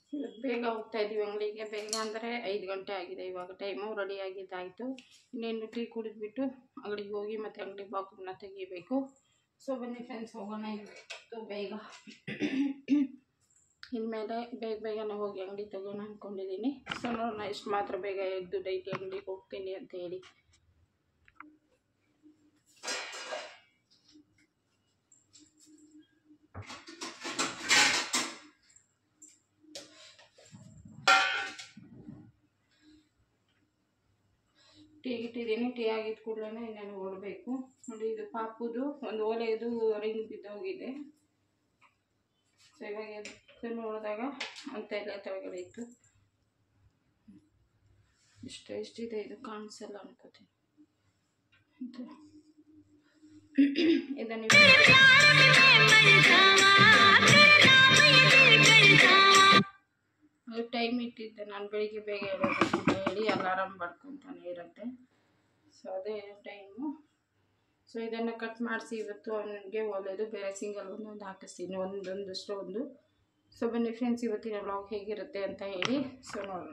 ಇವತ್ತು ಬೇಗ ಹೋಗ್ತಾ ಇದ್ದೀವಿ ಅಂಗಡಿಗೆ ಬೇಗ ಅಂದರೆ ಐದು ಗಂಟೆ ಆಗಿದೆ ಇವಾಗ ಟೈಮು ರೆಡಿ ಆಗಿದ್ದಾಯಿತು ಇನ್ನೇನು ಟೀ ಕುಡಿದ್ಬಿಟ್ಟು ಅಂಗಡಿಗೆ ಹೋಗಿ ಮತ್ತೆ ಅಂಗಡಿ ಬಾಕ್ಲನ್ನ ತೆಗಿಬೇಕು ಸೊ ಬನ್ನಿ ಫ್ರೆಂಡ್ಸ್ ಹೋಗೋಣ ಇವತ್ತು ಬೇಗ ಇನ್ಮೇಲೆ ಬೇಗ ಬೇಗನೆ ಹೋಗಿ ಅಂಗಡಿ ತಗೋಣ ಅಂದ್ಕೊಂಡಿದ್ದೀನಿ ಸೊ ನೋಡೋಣ ಎಷ್ಟು ಮಾತ್ರ ಬೇಗ ಎದ್ದು ಡೈಲಿ ಅಂಗಡಿಗೆ ಹೋಗ್ತೀನಿ ಅಂತ ಹೇಳಿ ಟೀ ಇಟ್ಟಿದ್ದೀನಿ ಟೀ ಆಗಿದ ಕೂಡಲೇ ಇನ್ನೇನು ಓಡಬೇಕು ನೋಡಿ ಇದು ಪಾಪುದು ಒಂದು ಓಲೆದು ರಿಂಗ್ ಬಿದ್ದೋಗಿದೆ ಸೊ ಇವಾಗ ಎದ್ದು ನೋಡಿದಾಗ ಅಂತ ಎಲ್ಲ ಕೆಳಗಡೆ ಇತ್ತು ಇಷ್ಟು ಎಷ್ಟಿದೆ ಇದು ಕಾಣಿಸಲ್ಲ ಅನ್ಕೋತೀನಿ ಇದು ಇದನ್ನು ಟೈಮ್ ಇಟ್ಟಿದ್ದೆ ನಾನು ಬೆಳಿಗ್ಗೆ ಬೇಗ ಹೇಳೋದು ಅಂತ ಹೇಳಿ ಅಲಾರಾಮ್ ಬಡ್ಕೊತಾನೆ ಇರುತ್ತೆ ಸೊ ಅದೇ ಟೈಮು ಸೊ ಇದನ್ನು ಕಟ್ ಮಾಡಿಸಿ ಇವತ್ತು ಅವನಿಗೆ ಒಳ್ಳೆಯದು ಬೇರೆ ಸಿಂಗಲ್ ಒಂದೊಂದು ಹಾಕಿಸ್ತೀನಿ ಒಂದೊಂದಷ್ಟು ಒಂದು ಸೊ ಬನ್ನಿ ಫ್ರೆಂಡ್ಸ್ ಇವತ್ತಿನ ವ್ಲಾಗ್ ಹೇಗಿರುತ್ತೆ ಅಂತ ಹೇಳಿ ಸೊ ನೋಡೋಣ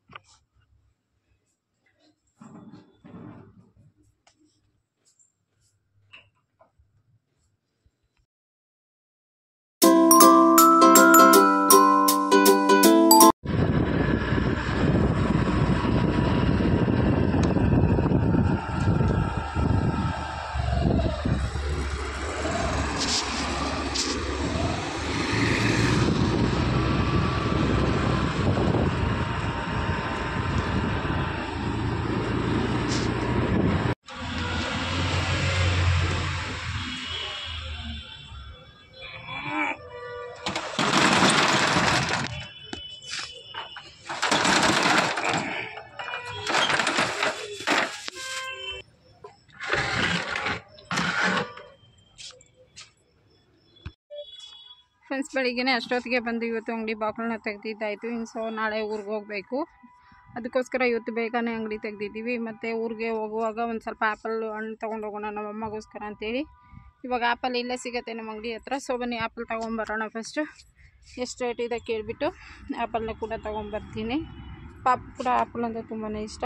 ಫ್ರೆಂಡ್ಸ್ ಬೆಳಿಗ್ಗೆನೇ ಅಷ್ಟೊತ್ತಿಗೆ ಬಂದು ಇವತ್ತು ಅಂಗಡಿ ಬಾಗಿಲನ್ನ ತೆಗ್ದಿದ್ದಾಯಿತು ಇನ್ನು ಸೊ ನಾಳೆ ಊರಿಗೆ ಹೋಗಬೇಕು ಅದಕ್ಕೋಸ್ಕರ ಇವತ್ತು ಬೇಗನೆ ಅಂಗಡಿ ತೆಗ್ದಿದ್ದೀವಿ ಮತ್ತು ಊರಿಗೆ ಹೋಗುವಾಗ ಒಂದು ಸ್ವಲ್ಪ ಆ್ಯಪಲ್ ಹಣ್ಣು ತೊಗೊಂಡು ಹೋಗೋಣ ನಮ್ಮ ಅಮ್ಮಗೋಸ್ಕರ ಅಂತೇಳಿ ಇವಾಗ ಆ್ಯಪಲ್ ಇಲ್ಲೇ ಸಿಗುತ್ತೆ ನಮ್ಮ ಅಂಗಡಿ ಹತ್ರ ಸೊ ಬನ್ನಿ ಆ್ಯಪಲ್ ತೊಗೊಂಬರೋಣ ಫಸ್ಟು ಎಷ್ಟು ರೇಟ್ ಇದೆ ಕೇಳಿಬಿಟ್ಟು ಆ್ಯಪಲ್ನ ಕೂಡ ತೊಗೊಂಬರ್ತೀನಿ ಪಾಪ ಕೂಡ ಆ್ಯಪಲ್ ಅಂದರೆ ತುಂಬಾ ಇಷ್ಟ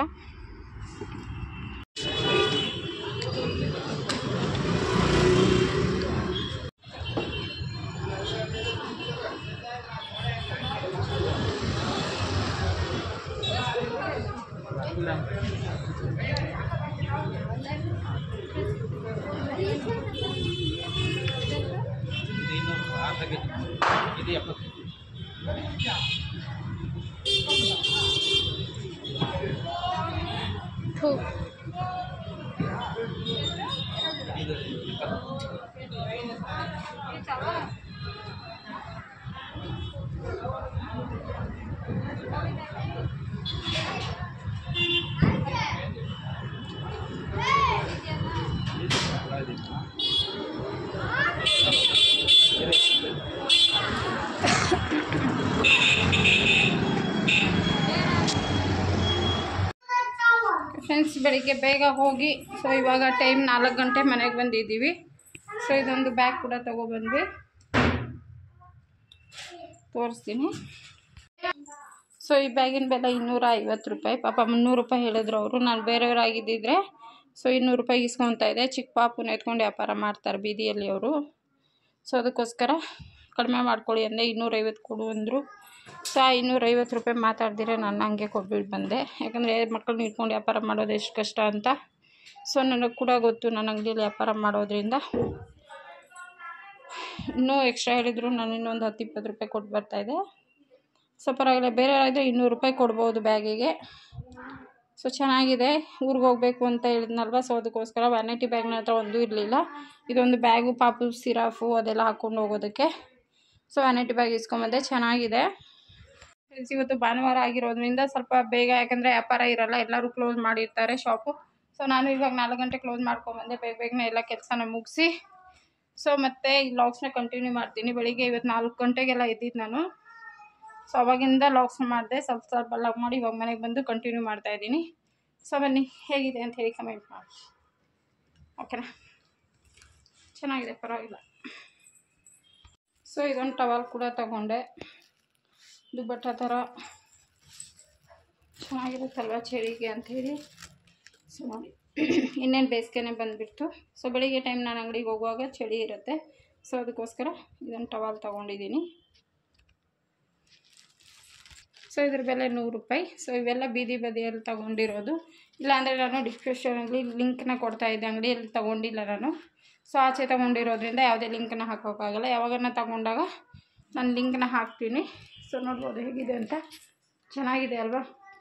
ಥೂ ಫ್ರೆಂಡ್ಸ್ ಬೆಳಿಗ್ಗೆ ಬೇಗ ಹೋಗಿ ಸೊ ಇವಾಗ ಟೈಮ್ ನಾಲ್ಕು ಗಂಟೆ ಮನೆಗೆ ಬಂದಿದ್ದೀವಿ ಸೊ ಇದೊಂದು ಬ್ಯಾಗ್ ಕೂಡ ತೊಗೊಬಂದ್ವಿ ತೋರಿಸ್ತೀನಿ ಸೊ ಈ ಬ್ಯಾಗಿನ ಬೆಲೆ ಇನ್ನೂರ ಐವತ್ತು ರೂಪಾಯಿ ಪಾಪ ಮುನ್ನೂರು ರೂಪಾಯಿ ಹೇಳಿದ್ರು ಅವರು ನಾನು ಬೇರೆಯವರಾಗಿದ್ದಿದ್ರೆ ಸೊ ಇನ್ನೂರು ರೂಪಾಯಿ ಇಸ್ಕೊತಾ ಇದೆ ಚಿಕ್ಕ ಪಾಪುನ ಎತ್ಕೊಂಡು ವ್ಯಾಪಾರ ಮಾಡ್ತಾರೆ ಬೀದಿಯಲ್ಲಿ ಅವರು ಸೊ ಅದಕ್ಕೋಸ್ಕರ ಕಡಿಮೆ ಮಾಡ್ಕೊಳ್ಳಿ ಅಂದೆ ಇನ್ನೂರೈವತ್ತು ಕೊಡು ಅಂದರು ಸೊ ಆ ಇನ್ನೂರೈವತ್ತು ರೂಪಾಯಿ ಮಾತಾಡ್ದಿರೆ ನಾನು ಹಂಗೆ ಕೊಟ್ಬಿಟ್ಟು ಬಂದೆ ಯಾಕಂದರೆ ಮಕ್ಕಳನ್ನ ಇಟ್ಕೊಂಡು ವ್ಯಾಪಾರ ಮಾಡೋದು ಎಷ್ಟು ಕಷ್ಟ ಅಂತ ಸೊ ನನಗೆ ಕೂಡ ಗೊತ್ತು ನನ್ನ ಅಂಗಡಿಯಲ್ಲಿ ವ್ಯಾಪಾರ ಮಾಡೋದ್ರಿಂದ ಇನ್ನೂ ಎಕ್ಸ್ಟ್ರಾ ಹೇಳಿದ್ರು ನಾನು ಇನ್ನೊಂದು ಹತ್ತು ಇಪ್ಪತ್ತು ರೂಪಾಯಿ ಕೊಟ್ಟು ಬರ್ತಾಯಿದ್ದೆ ಸೊ ಪರವಾಗಿಲ್ಲ ಬೇರೆ ಆದರೆ ಇನ್ನೂರು ರೂಪಾಯಿ ಕೊಡ್ಬೋದು ಬ್ಯಾಗಿಗೆ ಸೊ ಚೆನ್ನಾಗಿದೆ ಊರಿಗೆ ಹೋಗಬೇಕು ಅಂತ ಹೇಳಿದ್ನಲ್ವ ಸೊ ಅದಕ್ಕೋಸ್ಕರ ವ್ಯಾನಿಟಿ ಬ್ಯಾಗ್ ನನ್ನ ಹತ್ರ ಒಂದೂ ಇರಲಿಲ್ಲ ಇದೊಂದು ಬ್ಯಾಗು ಪಾಪು ಸಿರಾಫು ಅದೆಲ್ಲ ಹಾಕ್ಕೊಂಡು ಹೋಗೋದಕ್ಕೆ ಸೊ ವ್ಯಾನಿಟಿ ಬ್ಯಾಗ್ ಇಸ್ಕೊಂಬಂದೆ ಚೆನ್ನಾಗಿದೆ Friends, ಇವತ್ತು ಭಾನುವಾರ ಆಗಿರೋದ್ರಿಂದ ಸ್ವಲ್ಪ ಬೇಗ ಯಾಕಂದರೆ ವ್ಯಾಪಾರ ಇರಲ್ಲ ಎಲ್ಲರೂ ಕ್ಲೋಸ್ ಮಾಡಿರ್ತಾರೆ ಶಾಪು ಸೊ ನಾನು ಇವಾಗ ನಾಲ್ಕು ಗಂಟೆ ಕ್ಲೋಸ್ ಮಾಡ್ಕೊಂಬಂದೆ ಬೇಗ ಬೇಗನೆ ಎಲ್ಲ ಕೆಲಸನ ಮುಗಿಸಿ ಸೊ ಮತ್ತೆ ಈ ಲಾಗ್ಸ್ನ ಕಂಟಿನ್ಯೂ ಮಾಡ್ತೀನಿ ಬೆಳಿಗ್ಗೆ ಇವತ್ತು ನಾಲ್ಕು ಗಂಟೆಗೆಲ್ಲ ಎದ್ದಿದ್ದು ನಾನು ಸೊ ಅವಾಗಿಂದ ಲಾಗ್ಸ್ ಮಾಡಿದೆ ಸ್ವಲ್ಪ ಸ್ವಲ್ಪ ಲಾಗ್ ಮಾಡಿ ಇವಾಗ ಮನೆಗೆ ಬಂದು ಕಂಟಿನ್ಯೂ ಮಾಡ್ತಾ ಇದ್ದೀನಿ ಸೊ ಬನ್ನಿ ಹೇಗಿದೆ ಅಂತ ಹೇಳಿ ಕಮೆಂಟ್ ಮಾಡಿ ಓಕೆನಾ ಚೆನ್ನಾಗಿದೆ ಪರವಾಗಿಲ್ಲ ಸೊ ಇದೊಂದು ಟವಲ್ ಕೂಡ ತಗೊಂಡೆ ದುಬ್ಬಟ್ಟ ಥರ ಚೆನ್ನಾಗಿರುತ್ತಲ್ವ ಚಳಿಗೆ ಅಂಥೇಳಿ ಸೊ ನೋಡಿ ಇನ್ನೇನು ಬೇಸಿಗೆನೆ ಬಂದುಬಿಡ್ತು ಸೊ ಬೆಳಿಗ್ಗೆ ಟೈಮ್ ನಾನು ಅಂಗಡಿಗೆ ಹೋಗುವಾಗ ಚಳಿ ಇರುತ್ತೆ ಸೊ ಅದಕ್ಕೋಸ್ಕರ ಇದನ್ನು ಟವಾಲ್ ತೊಗೊಂಡಿದ್ದೀನಿ ಸೊ ಇದ್ರ ಬೆಲೆ ನೂರು ರೂಪಾಯಿ ಸೊ ಇವೆಲ್ಲ ಬೀದಿ ಬದಿಯಲ್ಲಿ ತೊಗೊಂಡಿರೋದು ಇಲ್ಲಾಂದರೆ ನಾನು ಡಿಸ್ಕ್ರಿಪ್ಷನಲ್ಲಿ ಲಿಂಕ್ನ ಕೊಡ್ತಾ ಇದ್ದೆ ಅಂಗಡಿಯಲ್ಲಿ ತೊಗೊಂಡಿಲ್ಲ ನಾನು ಸೊ ಆಚೆ ತೊಗೊಂಡಿರೋದ್ರಿಂದ ಯಾವುದೇ ಲಿಂಕ್ನ ಹಾಕೋಕ್ಕಾಗಲ್ಲ ಯಾವಾಗನ್ನ ತೊಗೊಂಡಾಗ ನಾನು ಲಿಂಕ್ನ ಹಾಕ್ತೀನಿ ಸೊ ನೋಡ್ಬೋದು ಹೇಗಿದೆ ಅಂತ ಚೆನ್ನಾಗಿದೆ ಅಲ್ವಾ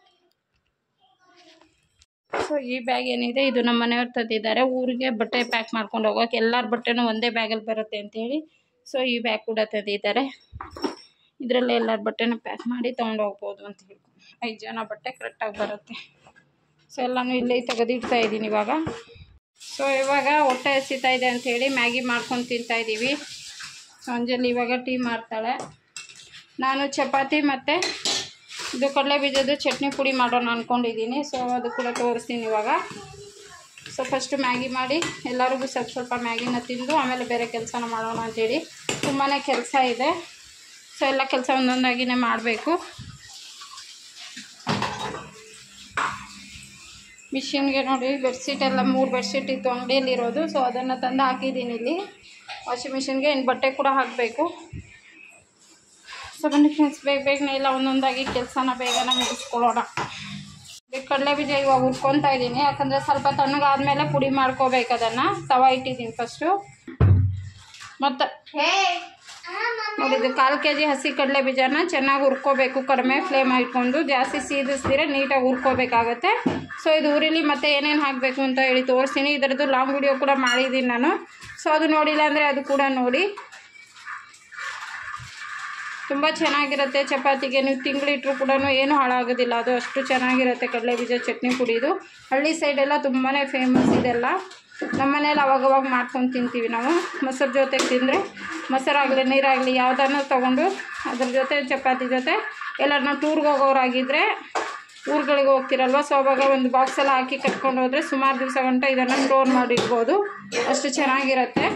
ಸೊ ಈ ಬ್ಯಾಗ್ ಏನಿದೆ ಇದು ನಮ್ಮ ಮನೆಯವ್ರು ತಂದಿದ್ದಾರೆ ಊರಿಗೆ ಬಟ್ಟೆ ಪ್ಯಾಕ್ ಮಾಡ್ಕೊಂಡು ಹೋಗೋಕೆ ಎಲ್ಲರ ಬಟ್ಟೆನೂ ಒಂದೇ ಬ್ಯಾಗಲ್ಲಿ ಬರುತ್ತೆ ಅಂತೇಳಿ ಸೊ ಈ ಬ್ಯಾಗ್ ಕೂಡ ತಂದಿದ್ದಾರೆ ಇದರಲ್ಲೇ ಎಲ್ಲರ ಬಟ್ಟೆನ ಪ್ಯಾಕ್ ಮಾಡಿ ತೊಗೊಂಡು ಹೋಗ್ಬೋದು ಅಂತ ಹೇಳ್ಕೊಂಡು ಐದು ಜನ ಬಟ್ಟೆ ಕರೆಕ್ಟಾಗಿ ಬರುತ್ತೆ ಸೊ ಎಲ್ಲನೂ ಇಲ್ಲೇ ತೆಗೆದಿಡ್ತಾ ಇದ್ದೀನಿ ಇವಾಗ ಸೊ ಇವಾಗ ಹೊಟ್ಟೆ ಹಸಿತಾ ಇದೆ ಅಂಥೇಳಿ ಮ್ಯಾಗಿ ಮಾಡ್ಕೊಂಡು ತಿಂತಾ ಇದ್ದೀವಿ ಸೊ ಅಂಜಲಿ ಇವಾಗ ಟೀ ಮಾಡ್ತಾಳೆ ನಾನು ಚಪಾತಿ ಮತ್ತು ಇದು ಕಡಲೆ ಬೀಜದ ಚಟ್ನಿ ಪುಡಿ ಮಾಡೋಣ ಅಂದ್ಕೊಂಡಿದ್ದೀನಿ ಸೊ ಅದು ಕೂಡ ತೋರಿಸ್ತೀನಿ ಇವಾಗ ಸೊ ಫಸ್ಟು ಮ್ಯಾಗಿ ಮಾಡಿ ಎಲ್ಲರಿಗೂ ಸ್ವಲ್ಪ ಸ್ವಲ್ಪ ಮ್ಯಾಗಿನ ತಿಂದು ಆಮೇಲೆ ಬೇರೆ ಕೆಲಸನ ಮಾಡೋಣ ಅಂತೇಳಿ ತುಂಬಾ ಕೆಲಸ ಇದೆ ಸೊ ಎಲ್ಲ ಕೆಲಸ ಒಂದೊಂದಾಗಿನೇ ಮಾಡಬೇಕು ಮಿಷಿನ್ಗೆ ನೋಡಿ ಬೆಡ್ಶೀಟ್ ಎಲ್ಲ ಮೂರು ಬೆಡ್ಶೀಟ್ ಇತ್ತು ಅಂಗಡಿಯಲ್ಲಿರೋದು ಸೊ ಅದನ್ನು ತಂದು ಹಾಕಿದ್ದೀನಿ ಇಲ್ಲಿ ವಾಷಿಂಗ್ ಮಿಷಿನ್ಗೆ ಇನ್ನು ಬಟ್ಟೆ ಕೂಡ ಹಾಕಬೇಕು ಸೊ ಬನ್ನಿ ಫ್ರೆಂಡ್ಸ್ ಬೇಗ ಬೇಗನೆ ಎಲ್ಲ ಒಂದೊಂದಾಗಿ ಕೆಲಸನ ಬೇಗನೆ ಮುಗಿಸ್ಕೊಳ್ಳೋಣ ಈಗ ಕಡಲೆ ಬೀಜ ಇವಾಗ ಹುರ್ಕೊತಾ ಇದ್ದೀನಿ ಯಾಕಂದರೆ ಸ್ವಲ್ಪ ತಣ್ಣಗಾದ್ಮೇಲೆ ಪುಡಿ ಮಾಡ್ಕೋಬೇಕು ಅದನ್ನು ತವ ಇಟ್ಟಿದ್ದೀನಿ ಫಸ್ಟು ಮತ್ತು ನೋಡಿದ್ದು ಕಾಲು ಕೆ ಜಿ ಹಸಿ ಕಡಲೆ ಬೀಜನ ಚೆನ್ನಾಗಿ ಹುರ್ಕೋಬೇಕು ಕಡಿಮೆ ಫ್ಲೇಮ್ ಇಟ್ಕೊಂಡು ಜಾಸ್ತಿ ಸೀದಿಸ್ದಿರ ನೀಟಾಗಿ ಹುರ್ಕೋಬೇಕಾಗತ್ತೆ ಸೊ ಇದು ಉರಿಲಿ ಮತ್ತೆ ಏನೇನು ಹಾಕಬೇಕು ಅಂತ ಹೇಳಿ ತೋರಿಸ್ತೀನಿ ಇದರದ್ದು ಲಾಂಗ್ ವಿಡಿಯೋ ಕೂಡ ಮಾಡಿದ್ದೀನಿ ನಾನು ಸೊ ಅದು ನೋಡಿಲ್ಲ ಅಂದರೆ ಅದು ಕೂಡ ನೋಡಿ ತುಂಬ ಚೆನ್ನಾಗಿರುತ್ತೆ ಚಪಾತಿಗೆ ನೀವು ತಿಂಗಳಿಟ್ರು ಕೂಡ ಏನು ಹಾಳಾಗೋದಿಲ್ಲ ಅದು ಅಷ್ಟು ಚೆನ್ನಾಗಿರುತ್ತೆ ಕಡಲೆ ಬೀಜ ಚಟ್ನಿ ಪುಡಿದು ಹಳ್ಳಿ ಸೈಡೆಲ್ಲ ತುಂಬಾ ಫೇಮಸ್ ಇದೆಲ್ಲ ನಮ್ಮ ಮನೇಲಿ ಅವಾಗವಾಗ ಮಾಡ್ಕೊಂಡು ತಿಂತೀವಿ ನಾವು ಮೊಸರು ಜೊತೆಗೆ ತಿಂದರೆ ಮೊಸರಾಗಲಿ ನೀರಾಗಲಿ ಯಾವುದನ್ನು ತೊಗೊಂಡು ಅದ್ರ ಜೊತೆ ಚಪಾತಿ ಜೊತೆ ಎಲ್ಲರನ್ನ ಟೂರ್ಗೆ ಹೋಗೋರಾಗಿದ್ದರೆ ಊರುಗಳಿಗೆ ಹೋಗ್ತಿರಲ್ವ ಸೊ ಅವಾಗ ಒಂದು ಬಾಕ್ಸಲ್ಲಿ ಹಾಕಿ ಕಟ್ಕೊಂಡು ಹೋದರೆ ಸುಮಾರು ದಿವಸ ಗಂಟ ಇದನ್ನು ಸ್ಟೋರ್ ಮಾಡಿಡ್ಬೋದು ಅಷ್ಟು ಚೆನ್ನಾಗಿರುತ್ತೆ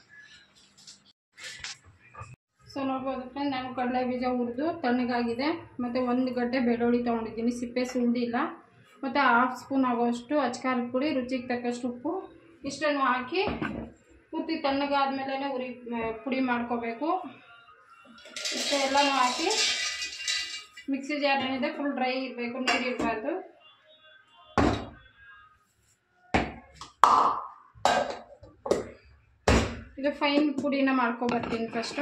ಸೊ ನೋಡ್ಬೋದು ಫ್ರೆಂಡ್ ನಾನು ಕಡಲೆ ಬೀಜ ಹುರಿದು ತಣ್ಣಗಾಗಿದೆ ಮತ್ತು ಒಂದು ಗಡ್ಡೆ ಬೆಳ್ಳುಳ್ಳಿ ತೊಗೊಂಡಿದ್ದೀನಿ ಸಿಪ್ಪೆ ಸುಂಡಿಲ್ಲ ಮತ್ತು ಹಾಫ್ ಸ್ಪೂನ್ ಆಗೋಷ್ಟು ಅಚ್ಕಾರದ ಪುಡಿ ರುಚಿಗೆ ತಕ್ಕಷ್ಟು ಉಪ್ಪು ಇಷ್ಟನ್ನು ಹಾಕಿ ಪೂರ್ತಿ ತಣ್ಣಗಾದ್ಮೇಲೆ ಉರಿ ಪುಡಿ ಮಾಡ್ಕೋಬೇಕು ಇಷ್ಟು ಎಲ್ಲನೂ ಹಾಕಿ ಮಿಕ್ಸಿ ಜಾರ್ ಏನಿದೆ ಫುಲ್ ಡ್ರೈ ಇರಬೇಕು ನೀರು ಇರಬಾರ್ದು ಇದು ಫೈನ್ ಪುಡಿನ ಮಾಡ್ಕೊಬರ್ತೀನಿ ಫಸ್ಟು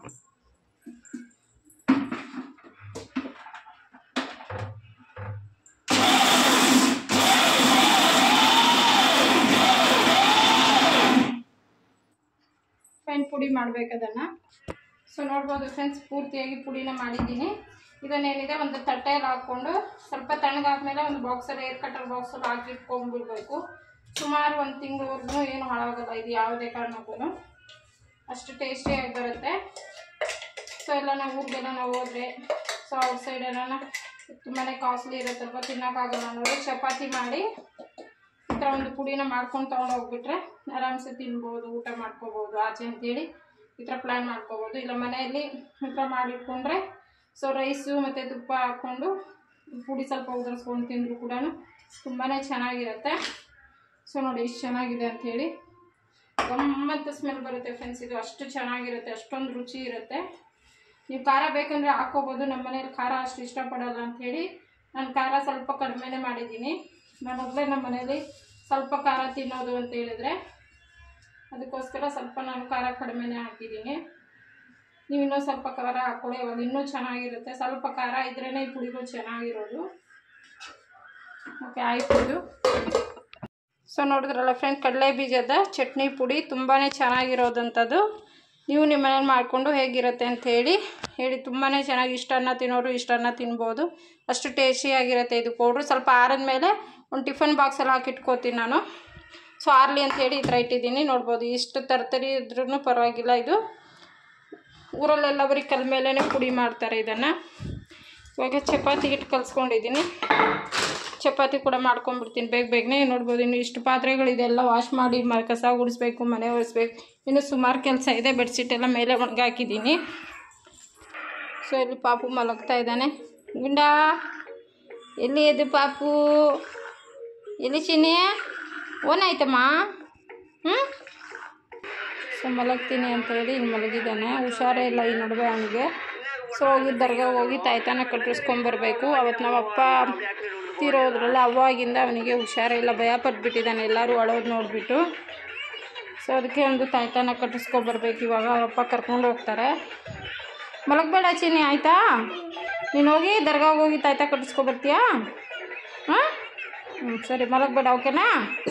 ಫೈನ್ ಪುಡಿ ಮಾಡ್ಬೇಕು ಅದನ್ನು ಸೊ ನೋಡ್ಬೋದು ಫ್ರೆಂಡ್ಸ್ ಪೂರ್ತಿಯಾಗಿ ಪುಡಿನ ಮಾಡಿದ್ದೀನಿ ಇದನ್ನೇನಿದೆ ಒಂದು ತಟ್ಟೆಯಲ್ಲಿ ಹಾಕ್ಕೊಂಡು ಸ್ವಲ್ಪ ತಣ್ಣಗಾದ್ಮೇಲೆ ಒಂದು ಬಾಕ್ಸಲ್ಲಿ ಏರ್ ಕಟರ್ ಬಾಕ್ಸಲ್ಲಿ ಹಾಕಿ ಇಟ್ಕೊಂಡ್ಬಿಡ್ಬೇಕು ಸುಮಾರು ಒಂದು ತಿಂಗಳವರೆಗೂ ಏನು ಹಾಳಾಗಲ್ಲ ಇದು ಯಾವುದೇ ಕಾರಣಕ್ಕೂ ಅಷ್ಟು ಟೇಸ್ಟಿಯಾಗಿ ಬರುತ್ತೆ ಸೊ ಎಲ್ಲ ನಾವು ಊರಿಗೆಲ್ಲ ನಾವು ಹೋದರೆ ಸೊ ಔಟ್ ಸೈಡ್ ಎಲ್ಲ ತುಂಬಾ ಕಾಸ್ಟ್ಲಿ ಇರುತ್ತಲ್ವ ತಿನ್ನೋಕ್ಕಾಗಲ್ಲ ನೋಡಿ ಚಪಾತಿ ಮಾಡಿ ಈ ಥರ ಒಂದು ಪುಡಿನ ಮಾಡ್ಕೊಂಡು ತೊಗೊಂಡು ಹೋಗ್ಬಿಟ್ರೆ ಆರಾಮ್ಸೆ ತಿನ್ಬೋದು ಊಟ ಮಾಡ್ಕೋಬೋದು ಆಚೆ ಅಂತೇಳಿ ಈ ಥರ ಪ್ಲ್ಯಾನ್ ಮಾಡ್ಕೋಬೋದು ಇಲ್ಲ ಮನೆಯಲ್ಲಿ ಈ ಥರ ಮಾಡಿಟ್ಕೊಂಡ್ರೆ ಸೊ ರೈಸು ಮತ್ತು ತುಪ್ಪ ಹಾಕ್ಕೊಂಡು ಪುಡಿ ಸ್ವಲ್ಪ ಉದುರಿಸ್ಕೊಂಡು ತಿಂದರೂ ಕೂಡ ತುಂಬಾ ಚೆನ್ನಾಗಿರುತ್ತೆ ಸೊ ನೋಡಿ ಇಷ್ಟು ಚೆನ್ನಾಗಿದೆ ಅಂಥೇಳಿ ಗಮ್ಮತ್ತು ಸ್ಮೆಲ್ ಬರುತ್ತೆ ಫ್ರೆಂಡ್ಸ್ ಇದು ಅಷ್ಟು ಚೆನ್ನಾಗಿರುತ್ತೆ ಅಷ್ಟೊಂದು ರುಚಿ ಇರುತ್ತೆ ನೀವು ಖಾರ ಬೇಕಂದರೆ ಹಾಕ್ಕೋಬೋದು ನಮ್ಮ ಮನೇಲಿ ಖಾರ ಅಷ್ಟು ಇಷ್ಟಪಡಲ್ಲ ಅಂಥೇಳಿ ನಾನು ಖಾರ ಸ್ವಲ್ಪ ಕಡಿಮೆನೇ ಮಾಡಿದ್ದೀನಿ ನಾನು ಒಬ್ಬಳೇ ನಮ್ಮ ಮನೇಲಿ ಸ್ವಲ್ಪ ಖಾರ ತಿನ್ನೋದು ಅಂತ ಹೇಳಿದ್ರೆ ಅದಕ್ಕೋಸ್ಕರ ಸ್ವಲ್ಪ ನಾನು ಖಾರ ಕಡಿಮೆನೇ ಹಾಕಿದ್ದೀನಿ ನೀವು ಇನ್ನೂ ಸ್ವಲ್ಪ ಖಾರ ಹಾಕ್ಕೊಳ್ಳಿ ಇವಾಗ ಇನ್ನೂ ಚೆನ್ನಾಗಿರುತ್ತೆ ಸ್ವಲ್ಪ ಖಾರ ಇದ್ರೇ ಈ ಪುಡಿಗಳು ಚೆನ್ನಾಗಿರೋದು ಓಕೆ ಆಯ್ತು ಇದು ಸೊ ನೋಡಿದ್ರಲ್ಲ ಫ್ರೆಂಡ್ ಕಡಲೆ ಬೀಜದ ಚಟ್ನಿ ಪುಡಿ ತುಂಬಾ ಚೆನ್ನಾಗಿರೋದಂಥದ್ದು ನೀವು ನಿಮ್ಮ ಮನೇಲಿ ಮಾಡಿಕೊಂಡು ಹೇಗಿರುತ್ತೆ ಅಂತ ಹೇಳಿ ಹೇಳಿ ತುಂಬಾ ಚೆನ್ನಾಗಿ ಇಷ್ಟನ್ನ ತಿನ್ನೋರು ಇಷ್ಟನ್ನ ತಿನ್ಬೋದು ಅಷ್ಟು ಟೇಸ್ಟಿಯಾಗಿರುತ್ತೆ ಇದು ಪೌಡ್ರು ಸ್ವಲ್ಪ ಆರಿದ್ಮೇಲೆ ಒಂದು ಟಿಫನ್ ಬಾಕ್ಸಲ್ಲಿ ಹಾಕಿಟ್ಕೋತೀನಿ ನಾನು ಸೊ ಆರ್ಲಿ ಅಂತ ಹೇಳಿ ಈ ಥರ ಇಟ್ಟಿದ್ದೀನಿ ನೋಡ್ಬೋದು ಇಷ್ಟು ತರ್ತರಿ ಇದ್ರೂ ಪರವಾಗಿಲ್ಲ ಇದು ಊರಲ್ಲೆಲ್ಲ ಬರೀ ಕಲ್ ಮೇಲೇ ಪುಡಿ ಮಾಡ್ತಾರೆ ಇದನ್ನು ಇವಾಗ ಚಪಾತಿ ಹಿಟ್ಟು ಕಲಿಸ್ಕೊಂಡಿದ್ದೀನಿ ಚಪಾತಿ ಕೂಡ ಮಾಡ್ಕೊಂಡ್ಬಿಡ್ತೀನಿ ಬೇಗ ಬೇಗನೆ ನೋಡ್ಬೋದು ಇನ್ನು ಇಷ್ಟು ಪಾತ್ರೆಗಳಿದೆಲ್ಲ ವಾಶ್ ಮಾಡಿ ಮ ಕಸ ಗುಡಿಸ್ಬೇಕು ಮನೆ ಒರೆಸ್ಬೇಕು ಇನ್ನು ಸುಮಾರು ಕೆಲಸ ಇದೆ ಬೆಡ್ಶೀಟ್ ಎಲ್ಲ ಮೇಲೆ ಒಣಗಾಕಿದ್ದೀನಿ ಸೊ ಇಲ್ಲಿ ಪಾಪು ಮಲಗ್ತಾ ಇದ್ದಾನೆ ಗುಂಡ ಎಲ್ಲಿ ಎದ್ದು ಪಾಪು ಎಲ್ಲಿ ಚಿನ್ನಿ ಓನಾಯ್ತಮ್ಮ ಹ್ಞೂ ಸೊ ಮಲಗ್ತೀನಿ ಅಂತ ಹೇಳಿ ಇನ್ನು ಮಲಗಿದ್ದಾನೆ ಹುಷಾರೇ ಇಲ್ಲ ಈ ನಡುವೆ ಅವನಿಗೆ ಸೊ ಹೋಗಿ ದರ್ಗಾ ಹೋಗಿ ತಾಯ್ತಾನ ಕಟ್ಟಿಸ್ಕೊಂಬರ್ಬೇಕು ಅವತ್ತು ನಮ್ಮ ಅಪ್ಪ ತೀರೋದ್ರಲ್ಲ ಅವಾಗಿಂದ ಅವನಿಗೆ ಹುಷಾರೇ ಇಲ್ಲ ಭಯ ಪಟ್ಬಿಟ್ಟಿದ್ದಾನೆ ಎಲ್ಲರೂ ಅಳೋದು ನೋಡಿಬಿಟ್ಟು ಸೊ ಅದಕ್ಕೆ ಒಂದು ತಾಯ್ತಾನ ಕಟ್ಟಿಸ್ಕೊಬರ್ಬೇಕು ಇವಾಗ ಅವಪ್ಪ ಕರ್ಕೊಂಡು ಹೋಗ್ತಾರೆ ಮಲಗಬೇಡ ಚಿನ್ನಿ ಆಯಿತಾ ನೀನು ಹೋಗಿ ದರ್ಗಾಗೆ ಹೋಗಿ ತಾಯ್ತಾ ಕಟ್ಟಿಸ್ಕೊಬರ್ತೀಯಾ ಹಾಂ ಹ್ಞೂ ಸರಿ ಮಲಗಬೇಡ ಓಕೆನಾ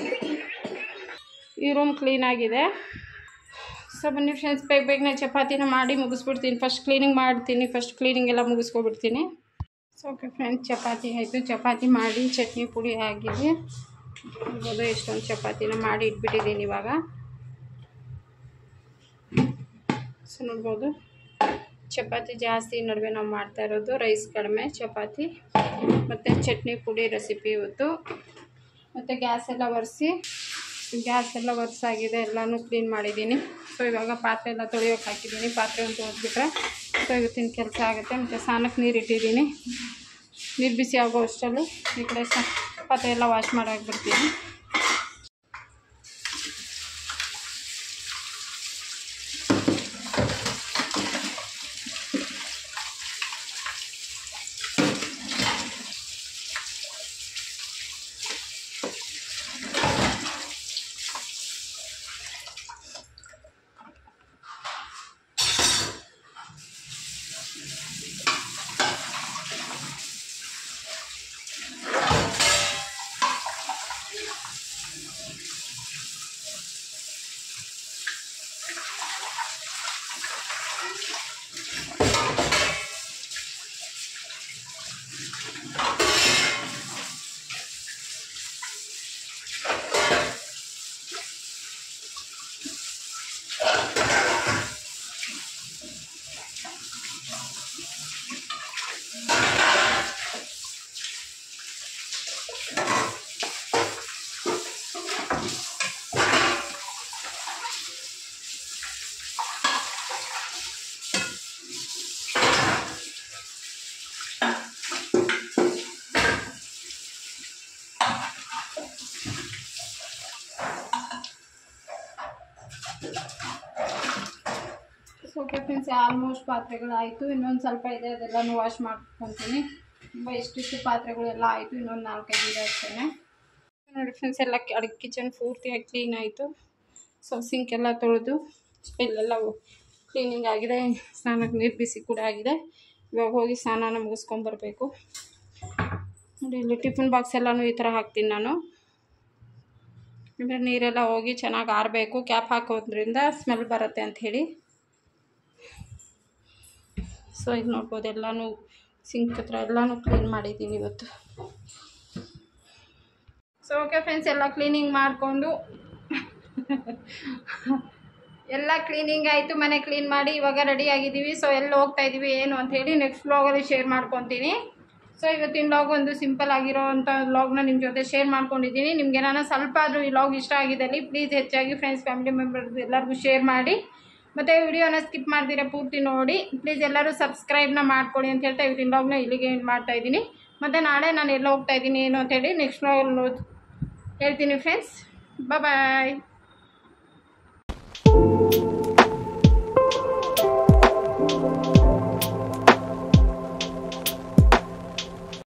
ಈ ರೂಮ್ ಕ್ಲೀನಾಗಿದೆ ಸೊ ಬನ್ನಿ ಫ್ರೆಂಡ್ಸ್ ಬೇಗ ಬೇಗನೆ ಚಪಾತಿನ ಮಾಡಿ ಮುಗಿಸ್ಬಿಡ್ತೀನಿ ಫಸ್ಟ್ ಕ್ಲೀನಿಂಗ್ ಮಾಡ್ತೀನಿ ಫಸ್ಟ್ ಕ್ಲೀನಿಂಗ್ ಎಲ್ಲ ಮುಗಿಸ್ಕೊಬಿಡ್ತೀನಿ ಸೊ ಓಕೆ ಫ್ರೆಂಡ್ಸ್ ಚಪಾತಿ ಆಯಿತು ಚಪಾತಿ ಮಾಡಿ ಚಟ್ನಿ ಪುಡಿ ಆಗಿದೆ ಇವಾಗ ಎಷ್ಟೊಂದು ಚಪಾತಿನ ಮಾಡಿ ಇಟ್ಬಿಟ್ಟಿದ್ದೀನಿ ಇವಾಗ ಸೊ ನೋಡ್ಬೋದು ಚಪಾತಿ ಜಾಸ್ತಿ ನಡುವೆ ನಾವು ಮಾಡ್ತಾ ಇರೋದು ರೈಸ್ ಕಡಿಮೆ ಚಪಾತಿ ಮತ್ತು ಚಟ್ನಿ ಪುಡಿ ರೆಸಿಪಿ ಇವತ್ತು ಮತ್ತು ಗ್ಯಾಸ್ ಎಲ್ಲ ಒರೆಸಿ ಗ್ಯಾಸ್ ಎಲ್ಲ ಒರೆಸಾಗಿದೆ ಎಲ್ಲನೂ ಕ್ಲೀನ್ ಮಾಡಿದ್ದೀನಿ ಸೊ ಇವಾಗ ಪಾತ್ರೆ ಎಲ್ಲ ತೊಳೆಯೋಕೆ ಹಾಕಿದ್ದೀನಿ ಪಾತ್ರೆ ಒಂದು ತೊಳೆದ್ಬಿಟ್ರೆ ಸೊ ಇವತ್ತಿನ ಕೆಲಸ ಆಗುತ್ತೆ ಮತ್ತು ಸ್ನಾನಕ್ಕೆ ನೀರು ಇಟ್ಟಿದ್ದೀನಿ ನೀರು ಬಿಸಿ ಆಗೋ ಅಷ್ಟರಲ್ಲಿ ಈ ಕಡೆ ಸ ಪಾತ್ರೆ ಎಲ್ಲ ವಾಶ್ ಮಾಡಾಕ್ಬಿಡ್ತೀನಿ ಓಕೆ ಫ್ರೆಂಡ್ಸ್ ಆಲ್ಮೋಸ್ಟ್ ಪಾತ್ರೆಗಳಾಯಿತು ಇನ್ನೊಂದು ಸ್ವಲ್ಪ ಇದೆ ಅದೆಲ್ಲನೂ ವಾಶ್ ಮಾಡ್ಕೊತೀನಿ ತುಂಬ ಇಷ್ಟಿಷ್ಟು ಪಾತ್ರೆಗಳೆಲ್ಲ ಆಯಿತು ಇನ್ನೊಂದು ನಾಲ್ಕೈದು ಇದೆ ಅಷ್ಟೇ ನೋಡಿ ಫ್ರೆಂಡ್ಸ್ ಎಲ್ಲ ಅಡುಗೆ ಕಿಚನ್ ಪೂರ್ತಿಯಾಗಿ ಕ್ಲೀನ್ ಆಯಿತು ಸೊ ಸಿಂಕ್ ಎಲ್ಲ ತೊಳೆದು ಇಲ್ಲೆಲ್ಲ ಕ್ಲೀನಿಂಗ್ ಆಗಿದೆ ಸ್ನಾನಕ್ಕೆ ನೀರು ಬಿಸಿ ಕೂಡ ಆಗಿದೆ ಇವಾಗ ಹೋಗಿ ಸ್ನಾನನ ಮುಗಿಸ್ಕೊಂಬರ್ಬೇಕು ನೋಡಿ ಇಲ್ಲಿ ಟಿಫಿನ್ ಬಾಕ್ಸ್ ಎಲ್ಲನೂ ಈ ಥರ ಹಾಕ್ತೀನಿ ನಾನು ಅಂದರೆ ನೀರೆಲ್ಲ ಹೋಗಿ ಚೆನ್ನಾಗಿ ಆರಬೇಕು ಕ್ಯಾಪ್ ಹಾಕೋದ್ರಿಂದ ಸ್ಮೆಲ್ ಬರುತ್ತೆ ಅಂತ ಹೇಳಿ ಸೊ ಇದು ನೋಡ್ಬೋದು ಎಲ್ಲನೂ ಸಿಂಕ್ ಹತ್ರ ಎಲ್ಲನೂ ಕ್ಲೀನ್ ಮಾಡಿದ್ದೀನಿ ಇವತ್ತು ಸೊ ಓಕೆ ಫ್ರೆಂಡ್ಸ್ ಎಲ್ಲ ಕ್ಲೀನಿಂಗ್ ಮಾಡಿಕೊಂಡು ಎಲ್ಲ ಕ್ಲೀನಿಂಗ್ ಆಯಿತು ಮನೆ ಕ್ಲೀನ್ ಮಾಡಿ ಇವಾಗ ರೆಡಿ ಆಗಿದ್ದೀವಿ ಸೊ ಎಲ್ಲಿ ಹೋಗ್ತಾ ಇದ್ದೀವಿ ಏನು ಅಂತ ಹೇಳಿ ನೆಕ್ಸ್ಟ್ ವ್ಲಾಗಲ್ಲಿ ಶೇರ್ ಮಾಡ್ಕೊತೀನಿ ಸೊ ಇವತ್ತಿನ ಲಾಗ್ ಒಂದು ಸಿಂಪಲ್ ಆಗಿರೋ ಅಂಥ ಲಾಗ್ನ ನಿಮ್ಮ ಜೊತೆ ಶೇರ್ ಮಾಡ್ಕೊಂಡಿದ್ದೀನಿ ನಿಮ್ಗೆ ಏನಾರ ಸ್ವಲ್ಪ ಆದರೂ ಈ ಲಾಗ್ ಇಷ್ಟ ಆಗಿದ್ದಲ್ಲಿ ಪ್ಲೀಸ್ ಹೆಚ್ಚಾಗಿ ಫ್ರೆಂಡ್ಸ್ ಫ್ಯಾಮಿಲಿ ಮೆಂಬರ್ಸ್ ಎಲ್ಲರಿಗೂ ಶೇರ್ ಮಾಡಿ ಮತ್ತು ವಿಡಿಯೋನ ಸ್ಕಿಪ್ ಮಾಡ್ತೀರಾ ಪೂರ್ತಿ ನೋಡಿ ಪ್ಲೀಸ್ ಎಲ್ಲರೂ ಸಬ್ಸ್ಕ್ರೈಬ್ನ ಮಾಡ್ಕೊಳ್ಳಿ ಅಂತ ಹೇಳ್ತಾ ಇವತ್ತಿನ ಲಾಗ್ನ ಇಲ್ಲಿಗೆ ಎಂಡ್ ಮಾಡ್ತಾ ಇದ್ದೀನಿ ಮತ್ತು ನಾಳೆ ನಾನು ಎಲ್ಲ ಹೋಗ್ತಾ ಇದ್ದೀನಿ ಏನು ಅಂತ ಹೇಳಿ ನೆಕ್ಸ್ಟ್ ಲಾಗ್ ಹೇಳ್ತೀನಿ ಫ್ರೆಂಡ್ಸ್ ಬಾಯ್